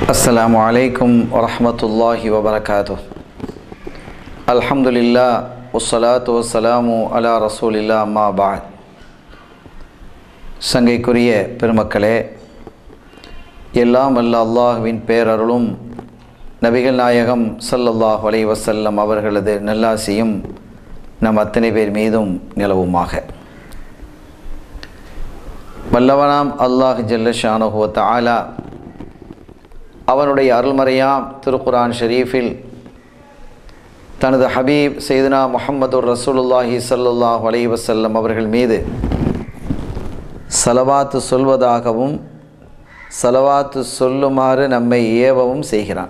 السلام عليكم ورحمة الله وبركاته الحمد لله والصلاة والسلام على رسول الله ما بعد சங்கைக்குரிய பெருமக்களே எல்லாம் வல்ல அல்லாஹுவின் பேரருளும் நபிகள் நாயகம் ஸல்லல்லாஹு அலைஹி வஸல்லம் அவர்களது நல்லாசியும் நம் அத்தனை பேர் மீதும் நிலவுமாக வல்லவனாம் அல்லாஹ் ஜல்ல ஷானுஹுவ தஆலா அவனுடைய அருள்மறையாம் திருக்குரான் ஷரீஃபில் தனது ஹபீப் செய்தனா முஹம்மதுர் ரசூலுல்லாஹி ஸல்லல்லாஹு அலைஹி வஸல்லம் அவர்கள் மீது சலவாத்து சொல்வதாகவும் சலவாத்து சொல்லுமாறு நம்மை ஏவவும் செய்கிறான்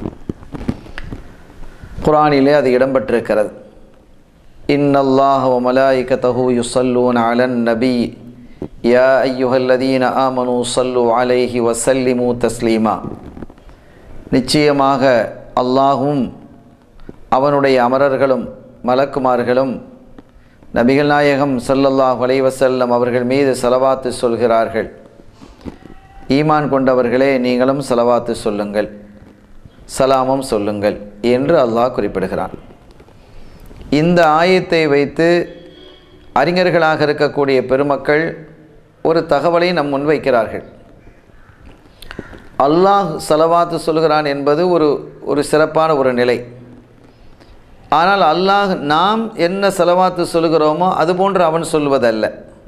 குரானிலே அது இடம்பெற்றிருக்கிறது இன்னல்லாஹ் மலாயிகதஹு யுசல்லூன் அலன் நபி யா ஐயுஹல்லதீன ஆமனு சல்லு அலைஹி வசல்லிமு தஸ்லீமா நிச்சயமாக அல்லாஹும் அவனுடைய அமரர்களும் மலக்குமார்களும் நபிகள் நாயகம் ஸல்லல்லாஹு அலைஹி வஸல்லம் அவர்கள் மீது செலவாத்து சொல்கிறார்கள் ஈமான் கொண்டவர்களே நீங்களும் செலவாத்து சொல்லுங்கள் சலாமும் சொல்லுங்கள் என்று அல்லாஹ் குறிப்பிடுகிறான் இந்த ஆயத்தை வைத்து அறிஞர்களாக இருக்கக்கூடிய பெருமக்கள் ஒரு தகவலை நம் முன்வைக்கிறார்கள் அல்லாஹ் செலவாத்து சொல்கிறான் என்பது ஒரு ஒரு சிறப்பான ஒரு நிலை ஆனால் அல்லாஹ் நாம் என்ன செலவாத்து சொல்கிறோமோ அதுபோன்று அவன் சொல்வதல்ல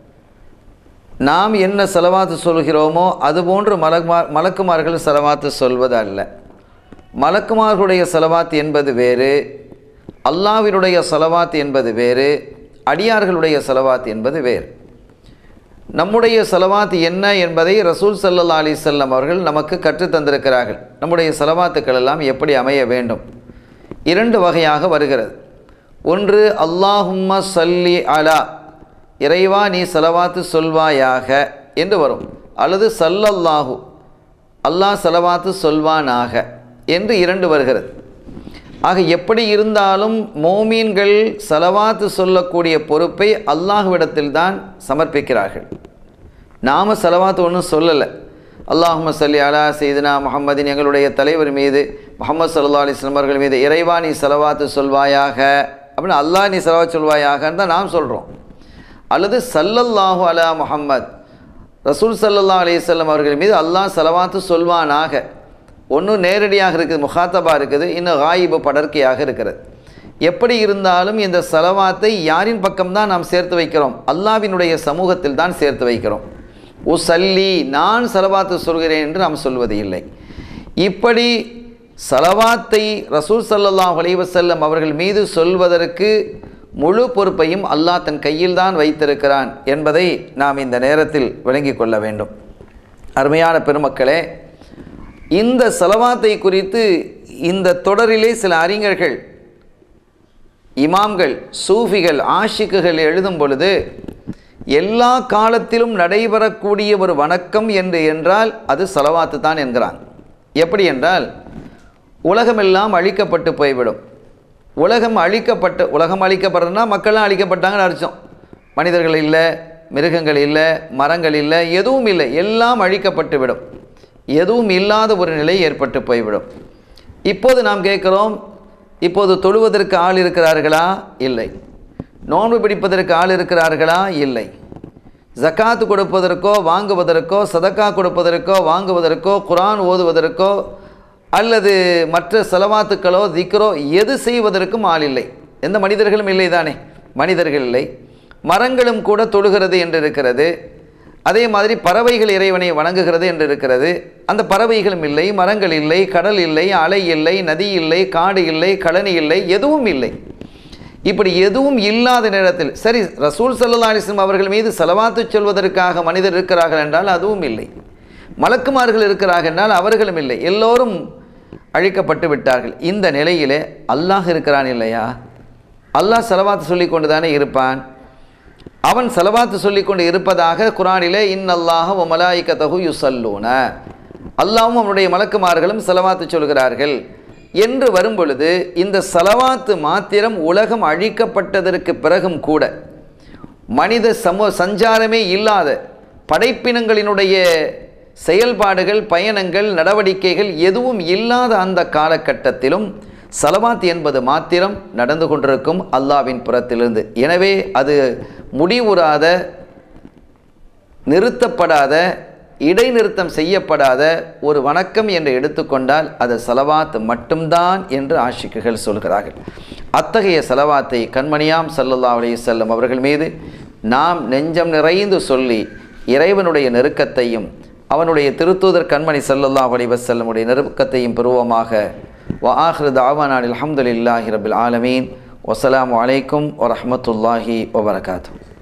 நாம் என்ன செலவாத்து சொல்கிறோமோ அதுபோன்று மலக்குமார் மலக்குமார்கள் செலவாத்து சொல்வது அல்ல மலக்குமார்களுடைய செலவாத்து என்பது வேறு அல்லாவினுடைய செலவாத்து என்பது வேறு அடியார்களுடைய செலவாத்து என்பது வேறு நம்முடைய செலவாத்து என்ன என்பதை ரசூல் சல்லல்லா அலி செல்லம் அவர்கள் நமக்கு கற்றுத் தந்திருக்கிறார்கள் நம்முடைய செலவாத்துக்கள் எல்லாம் எப்படி அமைய வேண்டும் இரண்டு வகையாக வருகிறது ஒன்று அல்லாஹும்ம சல்லி அலா இறைவா நீ செலவாத்து சொல்வாயாக என்று வரும் அல்லது சல்லல்லாஹு அல்லாஹ் செலவாத்து சொல்வானாக என்று இரண்டு வருகிறது ஆக எப்படி இருந்தாலும் மோமீன்கள் செலவாத்து சொல்லக்கூடிய பொறுப்பை அல்லாஹுவிடத்தில் தான் சமர்ப்பிக்கிறார்கள் நாம் செலவாத்து ஒன்றும் சொல்லலை அல்லாஹும சல்லி அலா செய்தினா முகமதின் எங்களுடைய தலைவர் மீது முகமது சல்லா அலிஸ்லாம் அவர்கள் மீது இறைவா நீ செலவாத்து சொல்வாயாக அப்படின்னு அல்லாஹ் நீ செலவா சொல்வாயாகன்னு தான் நாம் சொல்கிறோம் அல்லது சல்லல்லாஹு அலா முஹம்மத் ரசூல் சல்லல்லா அலிசல்லம் அவர்கள் மீது அல்லாஹ் செலவாத்து சொல்வானாக ஒன்றும் நேரடியாக இருக்குது முகாத்தபா இருக்குது இன்னும் காயிபு படர்க்கையாக இருக்கிறது எப்படி இருந்தாலும் இந்த செலவாத்தை யாரின் பக்கம்தான் நாம் சேர்த்து வைக்கிறோம் அல்லாவினுடைய சமூகத்தில் தான் சேர்த்து வைக்கிறோம் உசல்லி நான் செலவாத்து சொல்கிறேன் என்று நாம் சொல்வது இல்லை இப்படி செலவாத்தை ரசூல் சல்லாஹ் அலைவசல்லம் அவர்கள் மீது சொல்வதற்கு முழு பொறுப்பையும் அல்லாஹ் தன் கையில் தான் வைத்திருக்கிறான் என்பதை நாம் இந்த நேரத்தில் விளங்கிக் கொள்ள வேண்டும் அருமையான பெருமக்களே இந்த செலவாத்தை குறித்து இந்த தொடரிலே சில அறிஞர்கள் இமாம்கள் சூஃபிகள் ஆஷிக்குகள் எழுதும் பொழுது எல்லா காலத்திலும் நடைபெறக்கூடிய ஒரு வணக்கம் என்று என்றால் அது செலவாத்து தான் என்கிறாங்க எப்படி என்றால் உலகமெல்லாம் அழிக்கப்பட்டு போய்விடும் உலகம் அழிக்கப்பட்டு உலகம் அழிக்கப்படுறதுனா மக்கள்லாம் அழிக்கப்பட்டாங்கன்னு அர்த்தம் மனிதர்கள் இல்லை மிருகங்கள் இல்லை மரங்கள் இல்லை எதுவும் இல்லை எல்லாம் அழிக்கப்பட்டு விடும் எதுவும் இல்லாத ஒரு நிலை ஏற்பட்டு போய்விடும் இப்போது நாம் கேட்குறோம் இப்போது தொழுவதற்கு ஆள் இருக்கிறார்களா இல்லை நோன்பு பிடிப்பதற்கு ஆள் இருக்கிறார்களா இல்லை ஜக்காத்து கொடுப்பதற்கோ வாங்குவதற்கோ சதக்கா கொடுப்பதற்கோ வாங்குவதற்கோ குரான் ஓதுவதற்கோ அல்லது மற்ற செலவாத்துக்களோ திக்கரோ எது செய்வதற்கும் ஆள் இல்லை எந்த மனிதர்களும் இல்லை தானே மனிதர்கள் இல்லை மரங்களும் கூட தொழுகிறது என்று இருக்கிறது அதே மாதிரி பறவைகள் இறைவனை வணங்குகிறது என்று இருக்கிறது அந்த பறவைகளும் இல்லை மரங்கள் இல்லை கடல் இல்லை அலை இல்லை நதி இல்லை காடு இல்லை கழனி இல்லை எதுவும் இல்லை இப்படி எதுவும் இல்லாத நேரத்தில் சரி ரசூல் சல்லா அலிஸ்லம் அவர்கள் மீது செலவாத்து சொல்வதற்காக மனிதர் இருக்கிறார்கள் என்றால் அதுவும் இல்லை மலக்குமார்கள் இருக்கிறார்கள் என்றால் அவர்களும் இல்லை எல்லோரும் அழிக்கப்பட்டு விட்டார்கள் இந்த நிலையிலே அல்லாஹ் இருக்கிறான் இல்லையா அல்லாஹ் செலவாத்து சொல்லி கொண்டு தானே இருப்பான் அவன் செலவாத்து சொல்லிக்கொண்டு இருப்பதாக குரானிலே இன்னல்லாஹ ஒமலாய்கதகு யுசல்லூன அல்லாவும் அவனுடைய மலக்குமார்களும் செலவாத்து சொல்கிறார்கள் என்று வரும்பொழுது இந்த செலவாத்து மாத்திரம் உலகம் அழிக்கப்பட்டதற்கு பிறகும் கூட மனித சமூக சஞ்சாரமே இல்லாத படைப்பினங்களினுடைய செயல்பாடுகள் பயணங்கள் நடவடிக்கைகள் எதுவும் இல்லாத அந்த காலகட்டத்திலும் சலவாத் என்பது மாத்திரம் நடந்து கொண்டிருக்கும் அல்லாவின் புறத்திலிருந்து எனவே அது முடிவுறாத நிறுத்தப்படாத இடைநிறுத்தம் செய்யப்படாத ஒரு வணக்கம் என்று எடுத்துக்கொண்டால் அது சலவாத் மட்டும்தான் என்று ஆஷிக்குகள் சொல்கிறார்கள் அத்தகைய சலவாத்தை கண்மணியாம் சல்லல்லா அலைஹி செல்லம் அவர்கள் மீது நாம் நெஞ்சம் நிறைந்து சொல்லி இறைவனுடைய நெருக்கத்தையும் அவனுடைய திருத்தூதர் கண்மணி சல்லல்லா அலைஹி வஸல்லமுடைய நெருக்கத்தையும் பெறுவோமாக வஆஹிரு தாவானான் அல்ஹம்துலில்லாஹி ரபில் ஆலமீன் வஸ்ஸலாமு அலைக்கும் வரஹ்மத்துல்லாஹி வபரகாத்துஹு